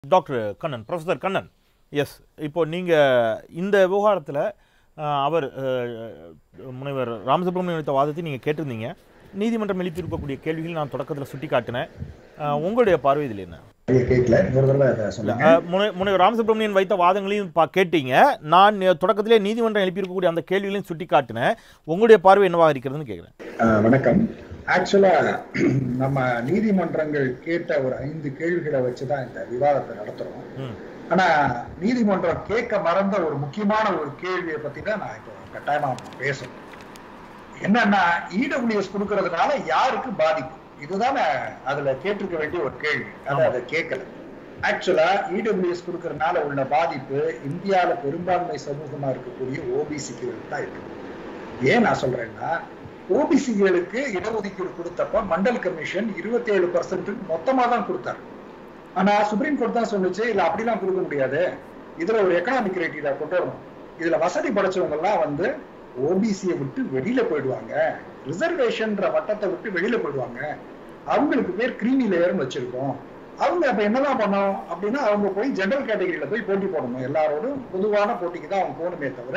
Doctor Kannan professor Kannan yes இப்போ நீங்கள் இந்த விவகாரத்தில் அவர் அஹ், முனைவர் ராமசுப்ரமணியன் வைத்த வாதத்தை நீங்கள் கேட்டிருந்தீங்க நீதிமன்றம் எழுப்பியிருக்கக்கூடிய கேள்விகள் நான் தொடக்கத்தில் சுட்டி காட்டினேன் அஹ், உங்களுடைய பார்வை இதில் என்ன சரியா கேட்கல இன்னொரு தடவை அதை சொல்லுங்க அஹ், முனை முனைவர் ராமசுப்ரமணியன் வைத்த வாதங்களையும் பா கேட்டீங்க நான் நே- தொடக்கத்திலே நீதிமன்றம் எழுப்பியிருக்கக்கூடிய அந்த கேள்விகளையும் சுட்டி காட்டினேன் உங்களுடைய பார்வை என்னவாக இருக்கிறதுன்னு கேட்குறேன் ஆஹ் வணக்கம் ஆக்சுவலா நம்ம நீதிமன்றங்கள் கேட்ட ஒரு ஐந்து கேள்விகளை வச்சுதான் இந்த விவாதத்தை நடத்துறோம் ம் ஆனா நீதிமன்றம் கேட்க மறந்த ஒரு முக்கியமான ஒரு கேள்வியை பத்தி தான் நான் இப்போ கட்டாயமா பேசணும் என்னன்னா இடபிள்யூஎஸ் கொடுக்கறதுனால யாருக்கு பாதிப்பு இதுதானே அதுல கேட்டிருக்க வேண்டிய ஒரு கேள்வி அதை அதை கேட்கல ஆக்சுவலா இடபிள்யூஎஸ் கொடுக்கறதுனால உள்ள பாதிப்பு இந்தியால பெரும்பான்மை சமூகமா இருக்கக்கூடிய ஓபிசிகளுக்கு தான் இருக்கு ஏன் நான் சொல்றேன்னா ஓபிசிகளுக்கு இடஒதுக்கீடு கொடுத்தப்ப மண்டல் கமிஷன் இருபத்தி ஏழு பர்சன்ட் மொத்தமா தான் கொடுத்தாரு ஆனா சுப்ரீம் கோர்ட் தான் சொன்னுச்சு இல்ல அப்படிலாம் கொடுக்க முடியாது இதுல ஒரு எக்கனாமிக் கிரைட்டீரியா கொண்டு வரணும் இதுல வசதி படைச்சவங்க எல்லாம் வந்து ஓபிசியை விட்டு வெளியில போயிடுவாங்க ரிசர்வேஷன்ற வட்டத்தை விட்டு வெளியில போயிடுவாங்க அவங்களுக்கு பேர் கிரீமி லேயர்னு வச்சிருக்கோம் அவங்க அப்ப என்னதான் பண்ணணும் அப்படின்னா அவங்க போய் ஜெனரல் கேட்டகரியில போய் போட்டி போடணும் எல்லாரோடும் பொதுவான போட்டிக்கு தான் அவங்க போகணுமே தவிர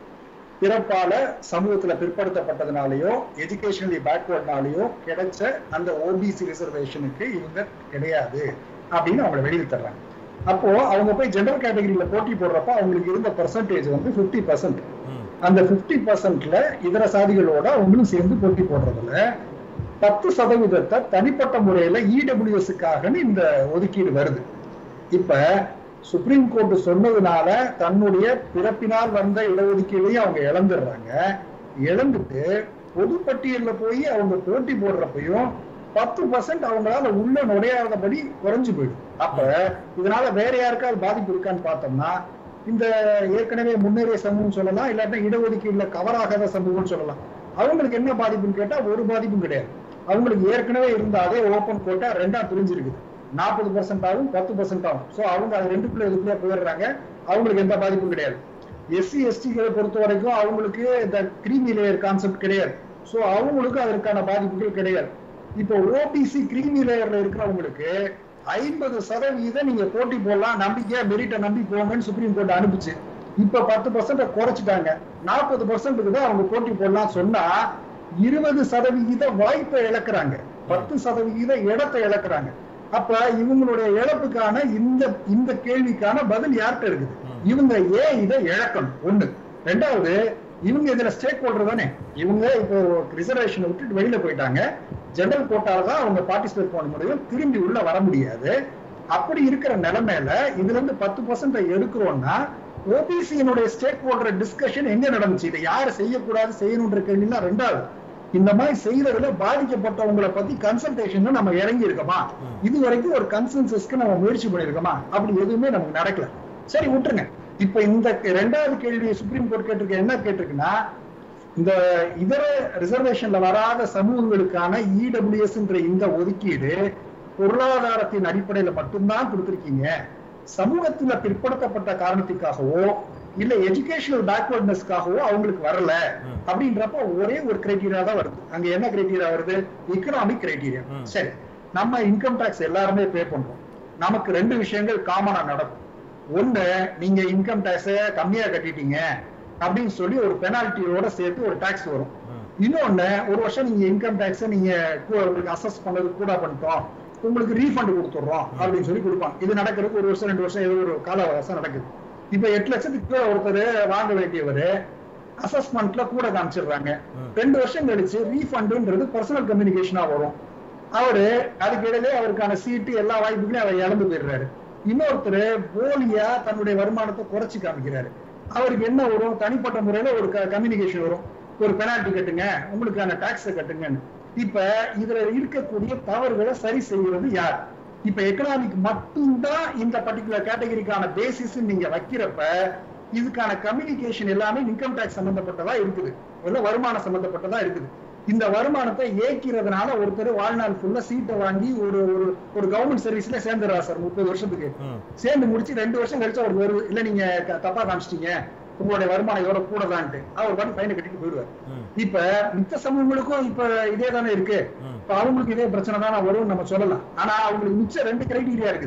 பிறப்பால சமூகத்துல பிற்படுத்தப்பட்டதுனாலயோ எஜுகேஷனலி பேக்வர்ட்னாலயோ கிடைச்ச அந்த ஓபிசி ரிசர்வேஷனுக்கு இவங்க கிடையாது அப்படின்னு அவங்களை வெளியில தர்றாங்க அப்போ அவங்க போய் ஜெனரல் கேட்டகரியில போட்டி போடுறப்ப அவங்களுக்கு இருந்த பர்சன்டேஜ் வந்து 50% பர்சன்ட் ம் அந்த 50% பர்சன்ட்ல இதர சாதிகளோட அவங்களும் சேர்ந்து போட்டி போடுறதுல பத்து சதவீதத்தை தனிப்பட்ட முறையில இடபிள்யூஎஸ்க்காகன்னு இந்த ஒதுக்கீடு வருது இப்ப சுப்ரீம் கோர்ட் சொன்னதுனால தன்னுடைய பிறப்பினால் வந்த இடஒதுக்கீடையும் அவங்க இழந்துடுறாங்க இழந்துட்டு பொதுப்பட்டியல்ல போய் அவங்க போட்டி போடுறப்பையும் பத்து பர்சன்ட் அவங்களால உள்ள நுழையாதபடி குறைஞ்சு போயிடும் அப்ப இதனால வேற யாருக்காவது பாதிப்பு இருக்கான்னு பார்த்தோம்னா இந்த ஏற்கனவே முன்னேறிய சமூகம் சொல்லலாம் இல்லாட்டா இடஒதுக்கீடுல கவர் ஆகாத சமூகம்னு சொல்லலாம் அவங்களுக்கு என்ன பாதிப்புன்னு கேட்டா ஒரு பாதிப்பும் கிடையாது அவங்களுக்கு ஏற்கனவே இருந்த அதே ஓபன் கோட்டா ரெண்டா பிரிஞ்சிருக்குது நாற்பது பர்சன்ட் ஆகும் பத்து பர்சன்ட் ஆகும் சோ அவங்க அது ரெண்டுக்குள்ள இதுக்குள்ள போயிடுறாங்க அவங்களுக்கு எந்த பாதிப்பும் கிடையாது எஸ்சி எஸ்டிகளை பொறுத்த வரைக்கும் அவங்களுக்கு இந்த கிரீமி லேயர் கான்செப்ட் கிடையாது சோ அவங்களுக்கு அதற்கான பாதிப்புகள் கிடையாது இப்போ ஓபிசி கிரீமி லேயர்ல இருக்கிறவங்களுக்கு ஐம்பது சதவீதம் நீங்க போட்டி போடலாம் நம்பிக்கையா மெரிட்டை நம்பி போங்கன்னு சுப்ரீம் கோர்ட் அனுப்பிச்சு இப்ப பத்து பர்சன்ட் குறைச்சிட்டாங்க நாற்பது பர்சன்ட்டுக்கு தான் அவங்க போட்டி போடலாம் சொன்னா இருபது சதவிகித வாய்ப்பை இழக்கிறாங்க பத்து சதவிகித இடத்தை இழக்கிறாங்க அப்ப இவங்களுடைய இழப்புக்கான இந்த இந்த கேள்விக்கான பதில் யார்கிட்ட இருக்குது இவங்க ஏன் இதை இழக்கணும் ஒண்ணு ரெண்டாவது இவங்க இதுல ஸ்டேக் ஹோல்டர் தானே இவங்க இப்போ ரிசர்வேஷனை விட்டுட்டு வெளியில போயிட்டாங்க ஜெனரல் கோட்டால தான் அவங்க பார்ட்டிசிபேட் பண்ண முடியும் திரும்பி உள்ள வர முடியாது அப்படி இருக்கிற நிலைமையில இதுல இருந்து பத்து பர்சன்ட் எடுக்கிறோம்னா ஓபிசியினுடைய ஸ்டேக் ஹோல்டர் டிஸ்கஷன் எங்க நடந்துச்சு இதை யாரு செய்யக்கூடாது செய்யணுன்ற கேள்விலாம் ரெண்டாவது இந்த மாதிரி செய்யறதுல பாதிக்கப்பட்டவங்களை பத்தி கன்சல்டேஷன் நம்ம இறங்கி இருக்கோமா இது வரைக்கும் ஒரு கன்சென்சஸ்க்கு நம்ம முயற்சி பண்ணிருக்கோமா அப்படி எதுவுமே நமக்கு நடக்கல சரி விட்டுருங்க இப்ப இந்த ரெண்டாவது கேள்வியை சுப்ரீம் கோர்ட் கேட்டிருக்க என்ன கேட்டிருக்குன்னா இந்த இதர ரிசர்வேஷன்ல வராத சமூகங்களுக்கான இடபிள்யூஎஸ்ன்ற இந்த ஒதுக்கீடு பொருளாதாரத்தின் அடிப்படையில மட்டும்தான் கொடுத்திருக்கீங்க சமூகத்துல பிற்படுத்தப்பட்ட காரணத்துக்காகவோ இல்ல எஜுகேஷனல் பேக்வர்ட்னஸ்க்காகவோ அவங்களுக்கு வரல அப்படின்றப்ப ஒரே ஒரு கிரைட்டீரியா தான் வருது அங்க என்ன கிரைட்டீரியா வருது எக்கனாமிக் கிரைட்டீரியா ம். சரி நம்ம இன்கம் டாக்ஸ் எல்லாருமே பே பண்றோம் நமக்கு ரெண்டு விஷயங்கள் காமனா நடக்கும் ஒண்ணு நீங்க இன்கம் டாக்ஸ கம்மியா கட்டிட்டீங்க அப்படின்னு சொல்லி ஒரு பெனால்ட்டியோட சேர்த்து ஒரு டாக்ஸ் வரும் ம் இன்னொன்னு ஒரு வருஷம் நீங்க இன்கம் டாக்ஸ் நீங்க கூ- உங்களுக்கு அசஸ் பண்ணது கூட பண்ணிட்டோம் உங்களுக்கு ரீஃபண்ட் கொடுத்துடுறோம் அப்படின்னு சொல்லி கொடுப்பாங்க இது நடக்கிறதுக்கு ஒரு வருஷம் ரெண்டு வருஷம் ஏதோ ஒரு கால அவகாசம் நடக்குது இப்ப எட்டு லட்சத்துக்கு கீழே ஒருத்தர் வாங்க வேண்டியவர் அசஸ்மெண்ட்ல கூட காமிச்சிடுறாங்க ம். ரெண்டு வருஷம் கழிச்சு ரீஃபண்டுன்றது பர்சனல் கம்யூனிகேஷனா வரும் அவரு அதுக்கு இடையிலே அவருக்கான சீட்டு எல்லா வாய்ப்புகளையும் அவர் இழந்து போயிடுறாரு இன்னொருத்தர் போலியா தன்னுடைய வருமானத்தை குறைச்சு காமிக்கிறாரு அவருக்கு என்ன வரும் தனிப்பட்ட முறையில ஒரு கம்யூனிகேஷன் வரும் ஒரு பெனால்டி கட்டுங்க உங்களுக்கான டாக்ஸ் கட்டுங்கன்னு இப்ப இதுல இருக்கக்கூடிய தவறுகளை சரி செய்யறது யார் இப்ப எக்கனாமிக் மட்டும்தான் இந்த பர்டிகுலர் கேட்டகரிக்கான பேசிஸ் நீங்க வைக்கிறப்ப இதுக்கான கம்யூனிகேஷன் எல்லாமே இன்கம் டாக்ஸ் சம்பந்தப்பட்டதா இருக்குது இல்ல வருமானம் சம்பந்தப்பட்டதா இருக்குது இந்த வருமானத்தை ஏக்கிறதுனால ஒருத்தர் வாழ்நாள் ஃபுல்லா சீட்டை வாங்கி ஒரு ஒரு ஒரு கவர்மெண்ட் சர்வீஸ்ல சேர்ந்துடுறா சார் முப்பது வருஷத்துக்கு ம் சேர்ந்து முடிச்சு ரெண்டு வருஷம் கழிச்சு அவருக்கு வருது இல்ல நீங்க க- தப்பா காமிச்சிட்டீங்க உங்களுடைய வருமானம் இதோட கூடதான்ட்டு அவர் பாட்டு ஃபைனை கட்டிட்டு போயிடுவார் ம் இப்ப மித்த சமூகங்களுக்கும் இப்ப இதே தானே இருக்கு ம் இப்ப அவங்களுக்கு இதே பிரச்சனை தானே வரும்னு நம்ம சொல்லலாம் ஆனா அவங்களுக்கு மிச்சம் ரெண்டு கிரைட்டீரியா இருக்குது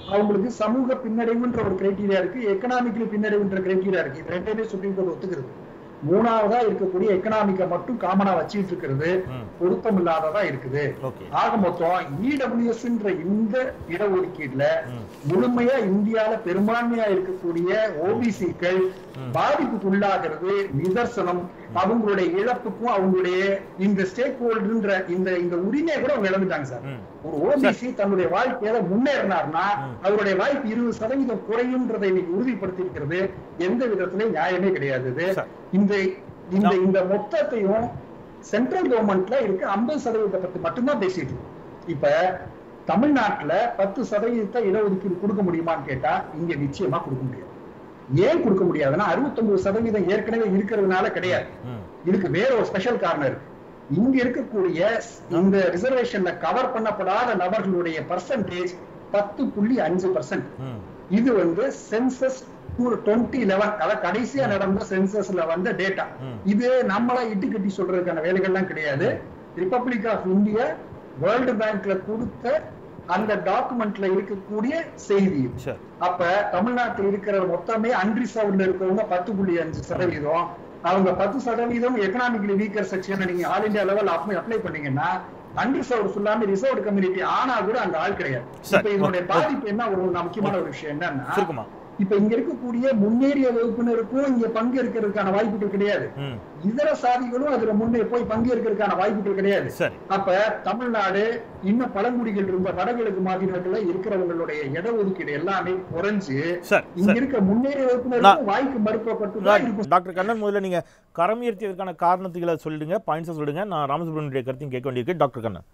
அவங்களுக்கு சமூக பின்னடைவுன்ற ஒரு கிரைட்டீரியா இருக்கு எக்கனாமிக்கலி பின்னடைவுன்ற கிரைட்டீரியா இருக்கு இது ரெண்டுமே சுப்ரீம் கோர்ட் ஒத்துக்கிறது மூணாவதா இருக்கக்கூடிய எக்கனாமிக்க மட்டும் காமனா வச்சுட்டு இருக்கிறது ம். பொருத்தம் இல்லாததா இருக்குது ஓகே ஆக மொத்தம் இடபிள்யூஎஸ்ன்ற இந்த இடஒதுக்கீடுல ம். முழுமையா இந்தியால பெரும்பான்மையா இருக்கக்கூடிய ஓபிசிக்கள் பாதிப்புக்கு உள்ளாகிறது நிதர்சனம் அவங்களுடைய இழப்புக்கும் அவங்களுடைய இந்த ஸ்டேக் ஹோல்டர்ன்ற இந்த இந்த உரிமையை கூட அவங்க இழந்துட்டாங்க சார் ம் ஒரு ஓபிசி தன்னுடைய வாழ்க்கையில முன்னேறினார்னா அவருடைய வாய்ப்பு இருபது சதவீதம் குறையும்ன்றதை இன்னைக்கு உறுதிப்படுத்தி இருக்கிறது எந்த விதத்திலையும் நியாயமே கிடையாது இது. சார். இந்த இந்த இந்த மொத்தத்தையும் சென்ட்ரல் கவர்மெண்ட்ல இருக்க ஐம்பது சதவீதத்தை பத்தி மட்டும்தான் பேசிட்டு இருக்கோம். இப்ப தமிழ்நாட்டுல பத்து சதவீதத்தை இடஒதுக்கீடு கொடுக்க முடியுமான்னு கேட்டா இங்க நிச்சயமா கொடுக்க முடியாது ஏன் கொடுக்க முடியாதுன்னா அறுபத்தொன்பது சதவீதம் ஏற்கனவே இருக்கிறதுனால கிடையாது ம் இதுக்கு வேற ஒரு ஸ்பெஷல் காரணம் இருக்கு இங்க இருக்கக்கூடிய இந்த ரிசர்வேஷன்ல கவர் பண்ணப்படாத நபர்களுடைய பர்சன்டேஜ் பத்து புள்ளி அஞ்சு பர்சன்ட் ம் இது வந்து சென்சஸ் டுவெண்ட்டி லெவன் அதாவது கடைசியா நடந்த சென்சஸ்ல வந்த டேட்டா ம். இது நம்மளா இட்டு கட்டி சொல்றதுக்கான வேலைகள்லாம் கிடையாது ரிப்பப்ளிக் ஆஃப் இந்தியா வேர்ல்டு பேங்க்ல கொடுத்த அந்த டாக்குமெண்ட்ல இருக்கக்கூடிய செய்தி இது. சரி அப்ப தமிழ்நாட்டில் இருக்கிற மொத்தமே அன்ரிசர்வ்ல இருக்கவங்க பத்து புள்ளி அஞ்சு சதவீதம் அவங்க பத்து சதவீதம் எக்கனாமிக்கலி வீக்கர் செக்ஷன் நீங்க ஆல் இந்தியா லெவல் அப்ளை பண்ணீங்கன்னா அன்ரிசர்வ்டு ஃபுல்லாமே ரிசர்வ்டு கம்யூனிட்டி ஆனா கூட அங்க ஆள் கிடையாது சரி, இப்ப இதனுடைய ஓகே, பாதிப்பு என்ன ஒரு முக்கியமான ஒரு விஷயம் என்னன்னா சுருக்கமா இப்ப இங்க இருக்கக்கூடிய முன்னேறிய வகுப்பினருக்கும் இங்க பங்கேற்கிறதுக்கான வாய்ப்புகள் கிடையாது ம் இதர சாதிகளும் அதுல முன்னே போய் பங்கேற்கிறதுக்கான வாய்ப்புகள் கிடையாது சரி அப்ப தமிழ்நாடு இன்னும் பழங்குடிகள் இருந்த வடகிழக்கு மாநிலங்கள்ல இருக்கிறவங்களுடைய இடஒதுக்கீடு எல்லாமே குறைஞ்சு சரி இங்க சரி இருக்க முன்னேறிய வகுப்பினருக்கு வாய்ப்பு மறுக்கப்பட்டு தான் இருக்கும் டாக்டர் கண்ணன் முதல்ல நீங்க கரம் உயர்த்தியதற்கான காரணத்துகளை சொல்லிடுங்க பாயிண்ட்ஸை சொல்லிடுங்க நான் ராமசுப்ரமணியுடைய கருத்தையும் கேட்க வேண்டியிருக்கு டாக்டர் கண்ணன்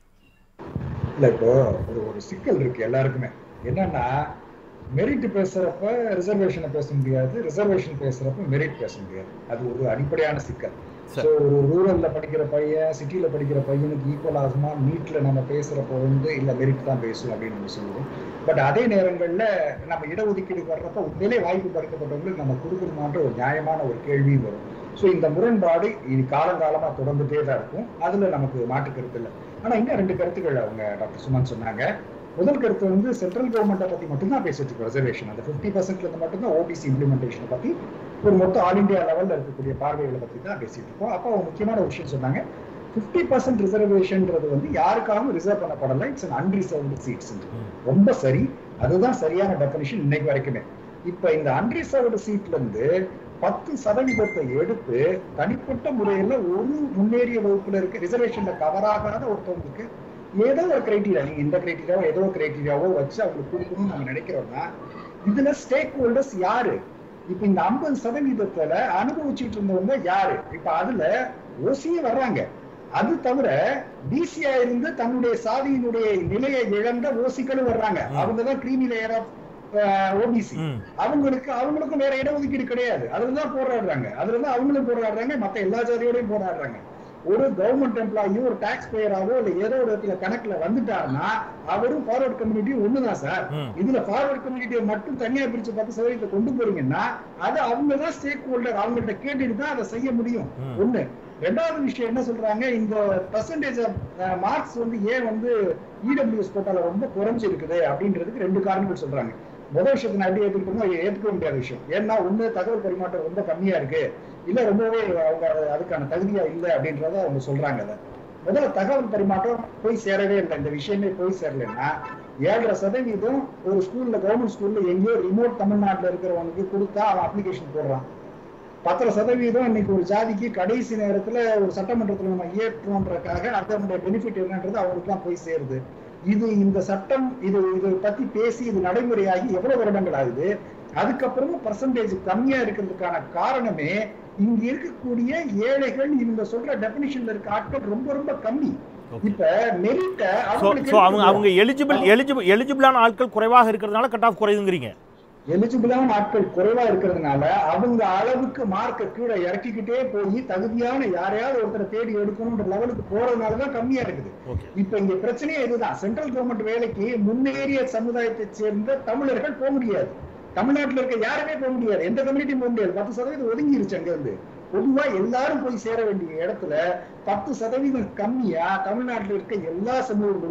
இல்ல இப்போ ஒரு ஒரு சிக்கல் இருக்கு எல்லாருக்குமே என்னன்னா மெரிட் பேசுறப்ப ரிசர்வேஷனை பேச முடியாது ரிசர்வேஷன் பேசுறப்ப மெரிட் பேச முடியாது அது ஒரு அடிப்படையான சிக்கல் சரி. ஸோ ஒரு ரூரல்ல படிக்கிற பையன் சிட்டில படிக்கிற பையனுக்கு ஈக்குவல் ஆகுமா நீட்ல நம்ம பேசுறப்போ வந்து இல்ல மெரிட் தான் பேசும் அப்படின்னு நம்ம சொல்லுவோம் பட் அதே நேரங்கள்ல நம்ம இடஒதுக்கீடு வர்றப்ப உண்மையிலே வாய்ப்பு பறிக்கப்பட்டவங்களுக்கு நம்ம கொடுக்கணுமான்ற ஒரு நியாயமான ஒரு கேள்வி வரும் ஸோ இந்த முரண்பாடு இது காலங்காலமா தொடர்ந்துட்டே தான் இருக்கும் அதுல நமக்கு மாற்று கருத்து இல்லை ஆனா இன்னும் ரெண்டு கருத்துக்கள் அவங்க டாக்டர் சுமன் சொன்னாங்க முதல் கருத்து வந்து சென்ட்ரல் கவர்மெண்ட்டை பத்தி மட்டும்தான் பேசிட்டு இருக்கோம் ரிசர்வேஷன் அந்த ஃபிஃப்டி பர்சன்ட்ல இருந்து மட்டும்தான் ஓபிசி இம்ப்ளிமெண்டேஷனை பத்தி ஒரு மொத்த ஆல் இந்தியா லெவல்ல இருக்கக்கூடிய பார்வைகளை பத்தி தான் பேசிட்டு இருக்கோம் அப்போ அவங்க முக்கியமான ஒரு விஷயம் சொன்னாங்க ஃபிஃப்டி பர்சன்ட் ரிசர்வேஷன்ன்றது வந்து யாருக்காகவும் ரிசர்வ் பண்ணப்படலை இட்ஸ் அன் அன்ரிசர்வ்டு சீட்ஸ் ரொம்ப சரி அதுதான் சரியான டெஃபினிஷன் இன்னைக்கு வரைக்குமே இப்ப இந்த அன்ரிசர்வ்டு சீட்ல இருந்து பத்து சதவீதத்தை எடுத்து தனிப்பட்ட முறையில ஒரு முன்னேறிய வகுப்புல இருக்க ரிசர்வேஷன்ல கவர் ஆகாத ஒருத்தவங்களுக்கு ஏதோ ஒரு கிரைட்டீரியா நீங்க இந்த கிரைட்டீரியாவோ ஏதோ ஒரு கிரைட்டீரியாவோ வச்சு அவங்களுக்கு கொடுக்கணும்னு நம்ம நினைக்கிறோம்னா இதுல ஸ்டேக் ஹோல்டர்ஸ் யாரு இப்ப இந்த ஐம்பது சதவீதத்துல அனுபவிச்சுட்டு இருந்தவங்க யாரு இப்ப அதுல ஓசியே வர்றாங்க அது தவிர பிசியா இருந்து தன்னுடைய சாதியினுடைய நிலையை இழந்த ஓசிக்களும் வர்றாங்க அவங்கதான் கிரீமி லேயர் ஆஃப் ஓபிசி ம் அவங்களுக்கு அவங்களுக்கும் வேற இடஒதுக்கீடு கிடையாது அதுலதான் போராடுறாங்க அதுலதான் அவங்களும் போராடுறாங்க மத்த எல்லா ஜாதியோடையும் போராடுறாங்க ஒரு கவர்மெண்ட் எம்ப்ளாயி ஒரு டாக்ஸ் பேயராவோ இல்ல ஏதோ ஒரு இடத்துல கணக்குல வந்துட்டாருன்னா அவரும் ஃபார்வர்ட் கம்யூனிட்டி ஒண்ணுதான் சார் ம். இதுல ஃபார்வர்ட் கம்யூனிட்டியை மட்டும் தனியா பிரிச்சு பத்து சதவீதத்தை கொண்டு போறீங்கன்னா அது அவங்க தான் ஸ்டேக் ஹோல்டர் அவங்கள்ட்ட கேட்டுட்டு தான் அதை செய்ய முடியும் ம். ஒண்ணு ரெண்டாவது விஷயம் என்ன சொல்றாங்க இந்த பர்சன்டேஜ் மார்க்ஸ் வந்து ஏன் வந்து இடபிள்யூஎஸ் கோட்டால ரொம்ப குறைஞ்சு இருக்குது அப்படின்றதுக்கு ரெண்டு காரணங்கள் சொல்றாங்க முதல் விஷயத்தை நான் எப்படி ஏத்துக்கிட்டோமோ அதை ஏத்துக்க முடியாத விஷயம் ஏன்னா ஒண்ணு தகவல் பரிமாற்றம் ரொம்ப கம்மியா இருக்கு இல்ல ரொம்பவே அவங்க அதுக்கான தகுதியா இல்லை அப்படின்றத அவங்க சொல்றாங்க அதை முதல்ல தகவல் பரிமாற்றம் போய் சேரவே இல்லை இந்த விஷயமே போய் சேரலைன்னா ஏழரை சதவீதம் ஒரு ஸ்கூல்ல கவர்மெண்ட் ஸ்கூல்ல எங்கேயோ ரிமோட் தமிழ்நாட்டுல இருக்கிறவனுக்கு கொடுத்தா அவன் அப்ளிகேஷன் போடுறான் பத்தரை சதவீதம் இன்னைக்கு ஒரு ஜாதிக்கு கடைசி நேரத்துல ஒரு சட்டமன்றத்துல நம்ம ஏற்றோன்றக்காக அதனுடைய பெனிஃபிட் என்னன்றது அவங்களுக்கு தான் போய் சேருது இது இந்த சட்டம் இது இதை பத்தி பேசி இது நடைமுறையாகி எவ்வளவு வருடங்கள் ஆகுது அதுக்கப்புறமும் பர்சன்டேஜ் கம்மியா இருக்கிறதுக்கான காரணமே இங்க இருக்கக்கூடிய ஏழைகள் இந்த சொல்ற டெபினிஷன்ல இருக்க ஆட்கள் ரொம்ப ரொம்ப கம்மி Okay. இப்ப மெரிட்ட ஸோ ஸோ அவங்க அவங்க எலிஜிபிள் எலிஜிபிள் எலிஜிபிளான ஆட்கள் குறைவாக இருக்கிறதுனால கட் ஆஃப் குறையுங்கிறீங்க எலிஜிபிளான ஆட்கள் குறைவா இருக்கிறதுனால அவங்க அளவுக்கு மார்க்க கீழே இறக்கிக்கிட்டே போய் தகுதியான யாரையாவது ஒருத்தரை தேடி எடுக்கணும்ன்ற லெவலுக்கு போறதுனாலதான் கம்மியா இருக்குது ஓகே இப்ப இங்க பிரச்சனையே இதுதான் சென்ட்ரல் கவர்மெண்ட் வேலைக்கு முன்னேறிய சமுதாயத்தை சேர்ந்த தமிழர்கள் போக முடியாது தமிழ்நாட்டுல இருக்க யாருமே போக முடியாது எந்த கம்யூனிட்டியும் போக முடியாது பத்து சதவீதம் ஒதுங்கிருச்சு அங்க இருந்து பொதுவா எல்லாரும் போய் சேர வேண்டிய இடத்துல பத்து சதவீதம் கம்மியா தமிழ்நாட்டுல இருக்க எல்லா சமூகங்களும்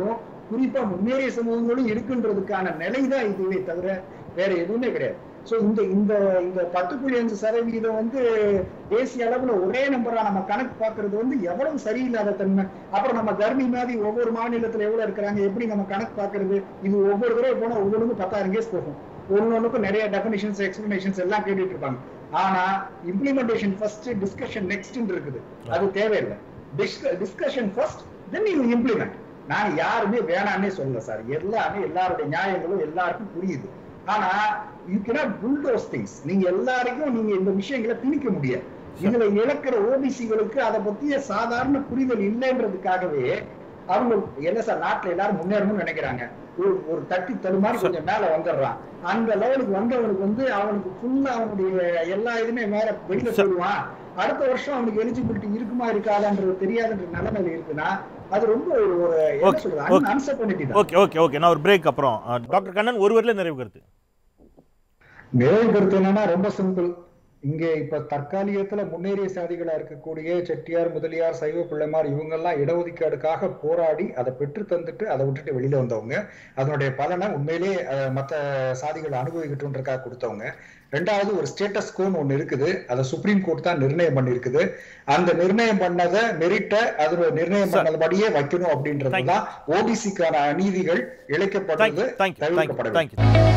குறிப்பா முன்னேறிய சமூகங்களும் இருக்குன்றதுக்கான நிலைதான் இதுவே தவிர வேற எதுவுமே கிடையாது சோ இந்த இந்த இந்த பத்து புள்ளி அஞ்சு சதவீதம் வந்து தேசிய அளவுல ஒரே நம்பரா நம்ம கணக்கு பாக்குறது வந்து எவ்வளவு சரியில்லாத தன்மை அப்புறம் நம்ம தர்மி மாதிரி ஒவ்வொரு மாநிலத்துல எவ்வளவு இருக்கிறாங்க எப்படி நம்ம கணக்கு பாக்குறது இது ஒவ்வொரு தடவை போனா ஒவ்வொன்றுக்கும் பத்தாயிரம் கேஸ் போகும் ஒன்னொன்னுக்கும் நிறைய டெபினிஷன்ஸ் எக்ஸ்பிளனேஷன்ஸ் எல்லாம் கேட்டுட்டு இருப்பாங்க ஆனா இம்ப்ளிமெண்டேஷன் ஃபர்ஸ்ட் டிஸ்கஷன் நெக்ஸ்ட் இருக்குது அது தேவையில்லை discussion first then you implement நான் யாருமே வேணாம்னே சொல்லல சார் எல்லாமே எல்லாருடைய நியாயங்களும் எல்லாருக்கும் புரியுது ஆனா யூ cannot bulldoze திங்ஸ் நீங்க எல்லாருக்கும் நீங்க இந்த விஷயங்களை திணிக்க முடியாது இதுல இழக்கிற ஓபிசிகளுக்கு அதை பத்திய சாதாரண புரிதல் இல்லைன்றதுக்காகவே அவங்க என்ன சார் நாட்டுல எல்லாரும் முன்னேறணும்னு நினைக்கிறாங்க ஒரு ஒரு தட்டி தடுமாறி கொஞ்சம் மேல வந்துடுறான் அந்த லெவலுக்கு வந்தவனுக்கு வந்து அவனுக்கு ஃபுல்லா அவனுடைய எல்லா இதுமே மேல வெளியில சொல்லுவான் அடுத்த வருஷம் அவனுக்கு எலிஜிபிலிட்டி இருக்குமா இருக்காதான்றது தெரியாதுன்ற நிலைமையில இருக்குன்னா அது ரொம்ப ஒரு ஒரு என்ன Okay, சொல்றது okay. அன்சர்டனிட்டி தான் ஓகே ஓகே ஓகே நான் ஒரு பிரேக் அப்புறம் அஹ், டாக்டர் கண்ணன் ஒரு வரியில் நிறைவு கருத்து நிறைவு கருத்து என்னன்னா ரொம்ப சிம்பிள் இங்க இப்ப தற்காலிகத்துல முன்னேறிய சாதிகளா இருக்கக்கூடிய செட்டியார் முதலியார் சைவ பிள்ளைமார் இவங்கெல்லாம் இடஒதுக்கீடுக்காக போராடி அதை பெற்று தந்துட்டு அதை விட்டுட்டு வெளியில வந்தவங்க அதனுடைய பலனை உண்மையிலே அஹ், மத்த சாதிகள் அனுபவிக்கட்டும்ன்றக்காக கொடுத்தவங்க ரெண்டாவது ஒரு ஸ்டேட்டஸ் கோன்னு ஒண்ணு இருக்குது அதை சுப்ரீம் கோர்ட் தான் நிர்ணயம் பண்ணிருக்குது அந்த நிர்ணயம் பண்ணதை மெரிட்ட அதோட நிர்ணயம் பண்ணதுபடியே வைக்கணும் அப்படின்றதுதான் ஓபிசிக்கான அநீதிகள் தேங்க்யூ இழைக்கப்படுறது தேங்க்யூ தேங்க்யூ தவிர்க்கப்பட வேண்டும் தேங்க்யூ